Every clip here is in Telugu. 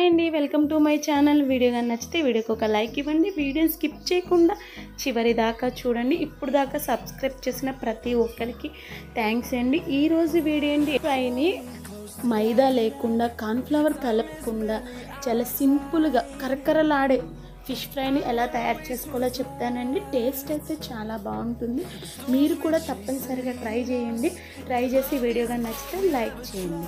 హాయ్ అండి welcome to my channel video కానీ నచ్చితే వీడియోకి ఒక లైక్ ఇవ్వండి వీడియోని స్కిప్ చేయకుండా చివరి దాకా చూడండి ఇప్పుడు దాకా సబ్స్క్రైబ్ చేసిన ప్రతి ఒక్కరికి థ్యాంక్స్ అండి ఈరోజు వీడియో ఏంటి ఫ్రైని మైదా లేకుండా కార్న్ఫ్లవర్ కలపకుండా చాలా సింపుల్గా కరకరలాడే ఫిష్ ఫ్రైని ఎలా తయారు చేసుకోవాలో చెప్తానండి టేస్ట్ అయితే చాలా బాగుంటుంది మీరు కూడా తప్పనిసరిగా ట్రై చేయండి ట్రై చేసి వీడియో కానీ నచ్చితే లైక్ చేయండి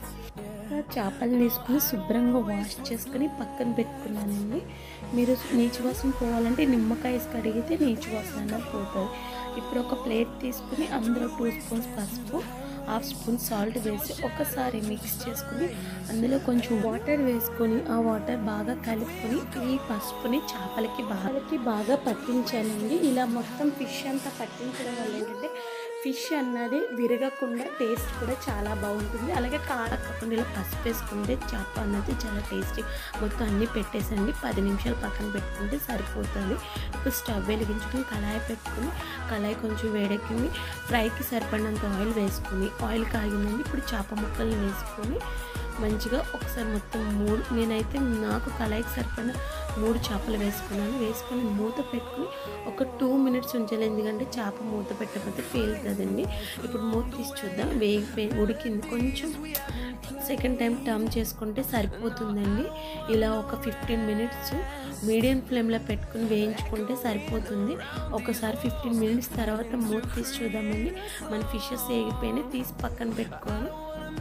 చేపలు తీసుకుని శుభ్రంగా వాష్ చేసుకుని పక్కన పెట్టుకున్నానండి మీరు నీచు వాసన పోవాలంటే నిమ్మకాయ వేసి కడిగితే నీచు వాసన అన్నది పోతుంది ఇప్పుడు ఒక ప్లేట్ తీసుకుని అందులో టూ స్పూన్స్ పసుపు హాఫ్ స్పూన్ సాల్ట్ వేసి ఒకసారి మిక్స్ చేసుకుని అందులో కొంచెం వాటర్ వేసుకొని ఆ వాటర్ బాగా కలుపుకొని ఈ పసుపుని చేపలకి బాగా బాగా పట్టించాలండి ఇలా మొత్తం ఫిష్ అంతా పట్టించడం వల్ల ఏంటంటే ఫిష్ అన్నది విరగకుండా టేస్ట్ కూడా చాలా బాగుంటుంది అలాగే కారకుండా ఇలా పసుపు వేసుకుంటే చేప అన్నది చాలా టేస్టీ మొత్తం అన్నీ పెట్టేసండి పది నిమిషాలు పక్కన పెట్టుకుంటే సరిపోతుంది ఇప్పుడు స్టవ్ వెలిగించుకొని కళాయి పెట్టుకుని కళాయి కొంచెం వేడెక్కింది ఫ్రైకి సరిపడినంత ఆయిల్ వేసుకుని ఆయిల్ కాగిందండి ఇప్పుడు చేప ముక్కల్ని వేసుకొని మంచిగా ఒకసారి మొత్తం మూడు నేనైతే నాకు కళాయికి సరిపడిన మూడు చేపలు వేసుకున్నాను వేసుకొని మూత పెట్టుకుని ఒక టూ మినిట్స్ ఉంచాలి ఎందుకంటే చేప మూత పెట్టకపోతే పేలుతుందండి ఇప్పుడు మూత తీసి చూద్దాం వేగి వే- ఉడికింది కొంచెం సెకండ్ టైం టర్మ్ చేసుకుంటే సరిపోతుందండి ఇలా ఒక ఫిఫ్టీన్ మినిట్స్ మీడియం ఫ్లేమ్లో పెట్టుకుని వేయించుకుంటే సరిపోతుంది ఒకసారి ఫిఫ్టీన్ మినిట్స్ తర్వాత మూత తీసి చూద్దామండి మన ఫిషెస్ వేగిపోయినాయి తీసి పక్కన పెట్టుకోవాలి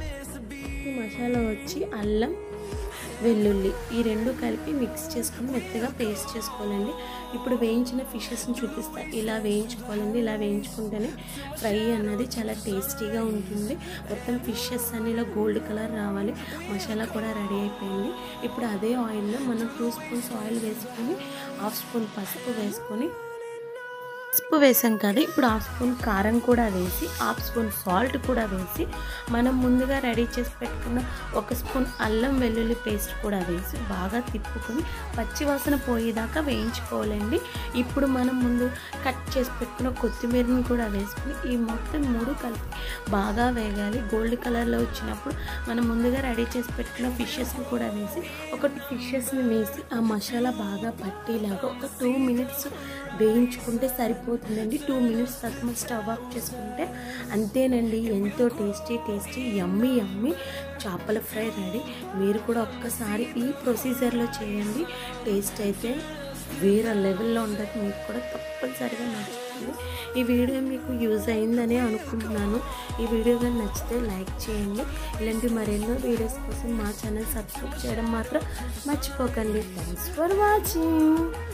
ఈ మసాలా వచ్చి అల్లం వెల్లుల్లి ఈ రెండు కలిపి మిక్స్ చేసుకొని మెత్తగా పేస్ట్ చేసుకోవాలండి ఇప్పుడు వేయించిన ఫిషెస్ని చూపిస్తా ఇలా వేయించుకోవాలండి ఇలా వేయించుకుంటేనే ఫ్రై అన్నది చాలా టేస్టీగా ఉంటుంది మొత్తం ఫిషెస్ అన్ని ఇలా గోల్డ్ కలర్ రావాలి మసాలా కూడా రెడీ అయిపోయింది ఇప్పుడు అదే ఆయిల్లో మనం టూ స్పూన్స్ ఆయిల్ వేసుకొని హాఫ్ స్పూన్ పసుపు వేసుకొని పసుపు వేసాం కదా ఇప్పుడు హాఫ్ స్పూన్ కారం కూడా వేసి హాఫ్ స్పూన్ సాల్ట్ కూడా వేసి మనం ముందుగా రెడీ చేసి పెట్టుకున్న ఒక స్పూన్ అల్లం వెల్లుల్లి పేస్ట్ కూడా వేసి బాగా తిప్పుకొని పచ్చి వాసన పోయేదాకా వేయించుకోవాలండి ఇప్పుడు మనం ముందు కట్ చేసి పెట్టుకున్న కొత్తిమీరని కూడా వేసుకుని ఈ మొత్తం మూడు కలిపి బాగా వేగాలి గోల్డ్ కలర్లో వచ్చినప్పుడు మనం ముందుగా రెడీ చేసి పెట్టుకున్న ఫిషెస్ని కూడా వేసి ఒక ఫిషెస్ని వేసి ఆ మసాలా బాగా పట్టేలాగా ఒక టూ మినిట్స్ వేయించుకుంటే సరిపోతుందండి టూ మినిట్స్ తర్వాత మనం స్టవ్ ఆఫ్ చేసుకుంటే అంతేనండి ఎంతో టేస్టీ టేస్టీ యమ్మీ యమ్మీ చేపల ఫ్రై రెడీ మీరు కూడా ఒక్కసారి ఈ ప్రొసీజర్లో చేయండి టేస్ట్ అయితే వేరే లెవెల్లో ఉంటుంది మీకు కూడా తప్పనిసరిగా నచ్చుతుంది ఈ వీడియో మీకు యూజ్ అయిందని అనుకుంటున్నాను ఈ వీడియో కానీ నచ్చితే లైక్ చేయండి ఇలాంటి మరెన్నో వీడియోస్ కోసం మా ఛానల్ సబ్స్క్రైబ్ చేయడం మాత్రం మర్చిపోకండి థ్యాంక్స్ ఫర్ వాచింగ్